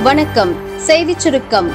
வணக்கம் செய்திச் சுருக்கம்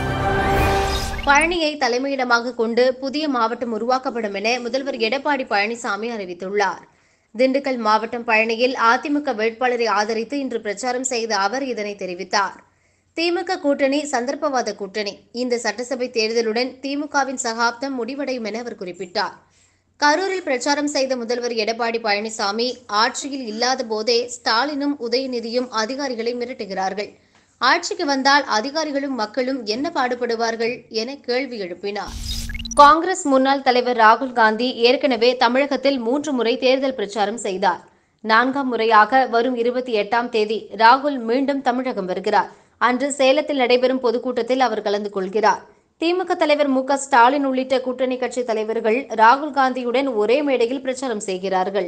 பழனியை தலைமையிடமாக கொண்டு புதிய மாவட்டம் உருவாக்கப்படும் என முதல்வர் எடப்பாடி பழனிசாமி அறிவித்துள்ளார் திண்டுக்கல் மாவட்டம் பழனியில் அதிமுக வேட்பாளரை ஆதரித்து இன்று பிரச்சாரம் செய்த அவர் இதனை தெரிவித்தார் திமுக கூட்டணி சந்தர்ப்பவாத கூட்டணி இந்த சட்டசபை தேர்தலுடன் திமுகவின் சகாப்தம் முடிவடையும் என அவர் குறிப்பிட்டார் கரூரில் பிரச்சாரம் செய்த முதல்வர் எடப்பாடி பழனிசாமி ஆட்சியில் இல்லாத போதே ஸ்டாலினும் உதயநிதியும் அதிகாரிகளை மிரட்டுகிறார்கள் ஆட்சிக்கு வந்தால் அதிகாரிகளும் மக்களும் என்ன பாடுபடுவார்கள் என கேள்வி எழுப்பினார் காங்கிரஸ் முன்னாள் தலைவர் ராகுல் காந்தி ஏற்கனவே தமிழகத்தில் மூன்று முறை தேர்தல் பிரச்சாரம் செய்தார் நான்காம் முறையாக வரும் இருபத்தி எட்டாம் தேதி ராகுல் மீண்டும் தமிழகம் வருகிறார் அன்று சேலத்தில் நடைபெறும் பொதுக்கூட்டத்தில் அவர் கலந்து கொள்கிறார் திமுக தலைவர் மு க ஸ்டாலின் உள்ளிட்ட கூட்டணி கட்சி தலைவர்கள் ராகுல் காந்தியுடன் ஒரே மேடையில் பிரச்சாரம் செய்கிறார்கள்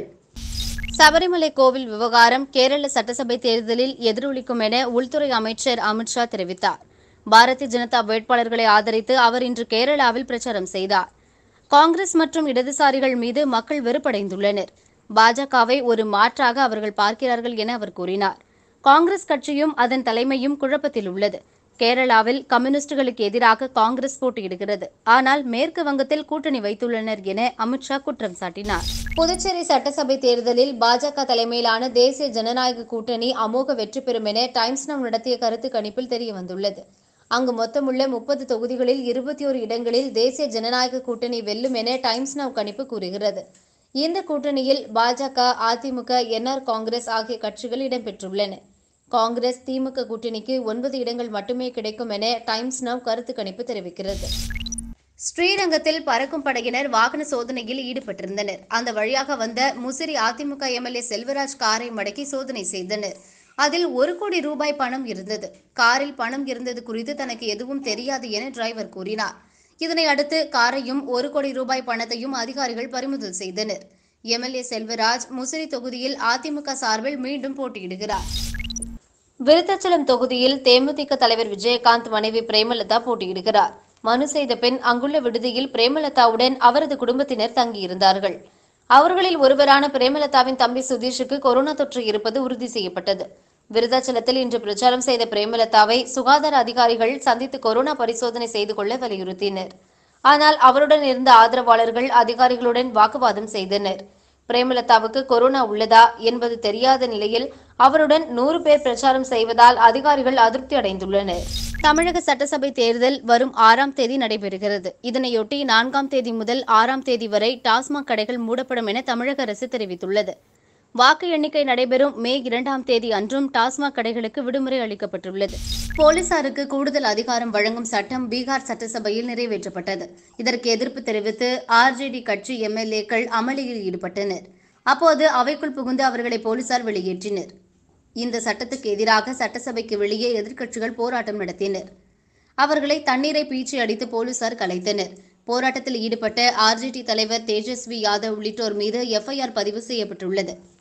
சபரிமலை கோவில் விவகாரம் கேரள சட்டசபை தேர்தலில் எதிரொலிக்கும் என உள்துறை அமைச்சர் அமித்ஷா தெரிவித்தார் பாரதிய ஜனதா வேட்பாளர்களை ஆதரித்து அவர் இன்று கேரளாவில் பிரச்சாரம் செய்தார் காங்கிரஸ் மற்றும் இடதுசாரிகள் மீது மக்கள் வெறுப்படைந்துள்ளனர் பாஜகவை ஒரு மாற்றாக அவர்கள் பார்க்கிறார்கள் என அவர் கூறினார் காங்கிரஸ் கட்சியும் அதன் தலைமையும் குழப்பத்தில் உள்ளது கேரளாவில் கம்யூனிஸ்டுகளுக்கு எதிராக காங்கிரஸ் போட்டியிடுகிறது ஆனால் மேற்கு வங்கத்தில் கூட்டணி வைத்துள்ளனர் என அமித்ஷா குற்றம் சாட்டினார் புதுச்சேரி சட்டசபை தேர்தலில் பாஜக தலைமையிலான தேசிய ஜனநாயக கூட்டணி அமோக வெற்றி பெறும் என டைம்ஸ் நவ் நடத்திய கருத்து கணிப்பில் தெரியவந்துள்ளது அங்கு மொத்தமுள்ள முப்பது தொகுதிகளில் இருபத்தி ஒரு இடங்களில் தேசிய ஜனநாயக கூட்டணி வெல்லும் என டைம்ஸ் நவ் கணிப்பு கூறுகிறது இந்த கூட்டணியில் பாஜக அதிமுக என்ஆர் காங்கிரஸ் ஆகிய கட்சிகள் இடம்பெற்றுள்ளன காங்கிரஸ் திமுக கூட்டணிக்கு ஒன்பது இடங்கள் மட்டுமே கிடைக்கும் என டைம்ஸ் நவ் கருத்து கணிப்பு தெரிவிக்கிறது ஸ்ரீரங்கத்தில் பறக்கும் படையினர் வாகன சோதனையில் ஈடுபட்டிருந்தனர் அந்த வழியாக வந்த முசிறி அதிமுக எம்எல்ஏ செல்வராஜ் காரை மடக்கி சோதனை செய்தனர் அதில் ஒரு கோடி ரூபாய் பணம் இருந்தது காரில் பணம் இருந்தது குறித்து தனக்கு எதுவும் தெரியாது என டிரைவர் கூறினார் இதனை அடுத்து காரையும் ஒரு கோடி ரூபாய் பணத்தையும் அதிகாரிகள் பறிமுதல் செய்தனர் எம்எல்ஏ செல்வராஜ் முசிறி தொகுதியில் அதிமுக சார்பில் மீண்டும் போட்டியிடுகிறார் விருத்தாச்சலம் தொகுதியில் தேமுதிக தலைவர் விஜயகாந்த் மனைவி பிரேமலதா போட்டியிடுகிறார் மனு செய்த பின் அங்குள்ள விடுதியில் பிரேமலதாவுடன் அவரது குடும்பத்தினர் தங்கியிருந்தார்கள் அவர்களில் ஒருவரான பிரேமலதாவின் தம்பி சுதீஷுக்கு கொரோனா தொற்று இருப்பது உறுதி செய்யப்பட்டது விருதாச்சலத்தில் இன்று பிரச்சாரம் செய்த பிரேமலதாவை சுகாதார அதிகாரிகள் சந்தித்து கொரோனா பரிசோதனை செய்து கொள்ள வலியுறுத்தினர் ஆனால் அவருடன் இருந்த ஆதரவாளர்கள் அதிகாரிகளுடன் வாக்குவாதம் செய்தனர் பிரேமலதாவுக்கு கொரோனா உள்ளதா என்பது தெரியாத நிலையில் அவருடன் நூறு பேர் பிரச்சாரம் செய்வதால் அதிகாரிகள் அதிருப்தி அடைந்துள்ளனர் தமிழக சட்டசபை தேர்தல் வரும் ஆறாம் தேதி நடைபெறுகிறது இதனையொட்டி நான்காம் தேதி முதல் ஆறாம் தேதி வரை டாஸ்மாக் கடைகள் மூடப்படும் என தமிழக அரசு தெரிவித்துள்ளது வாக்கு எண்ணிக்கை நடைபெறும் மே இரண்டாம் தேதி அன்றும் டாஸ்மாக் கடைகளுக்கு விடுமுறை அளிக்கப்பட்டுள்ளது போலீசாருக்கு கூடுதல் அதிகாரம் வழங்கும் சட்டம் பீகார் சட்டசபையில் நிறைவேற்றப்பட்டது இதற்கு எதிர்ப்பு தெரிவித்து ஆர்ஜேடி கட்சி எம்எல்ஏக்கள் அமளியில் ஈடுபட்டனர் அப்போது அவைக்குள் புகுந்து அவர்களை போலீசார் வெளியேற்றினர் இந்த சட்டத்துக்கு எதிராக சட்டசபைக்கு வெளியே எதிர்க்கட்சிகள் போராட்டம் நடத்தினர் அவர்களை தண்ணீரை பீச்சி அடித்து போலீசார் கலைத்தனர் போராட்டத்தில் ஈடுபட்ட ஆர்ஜேடி தலைவர் தேஜஸ்வி யாதவ் உள்ளிட்டோர் மீது எஃப்ஐஆர் பதிவு செய்யப்பட்டுள்ளது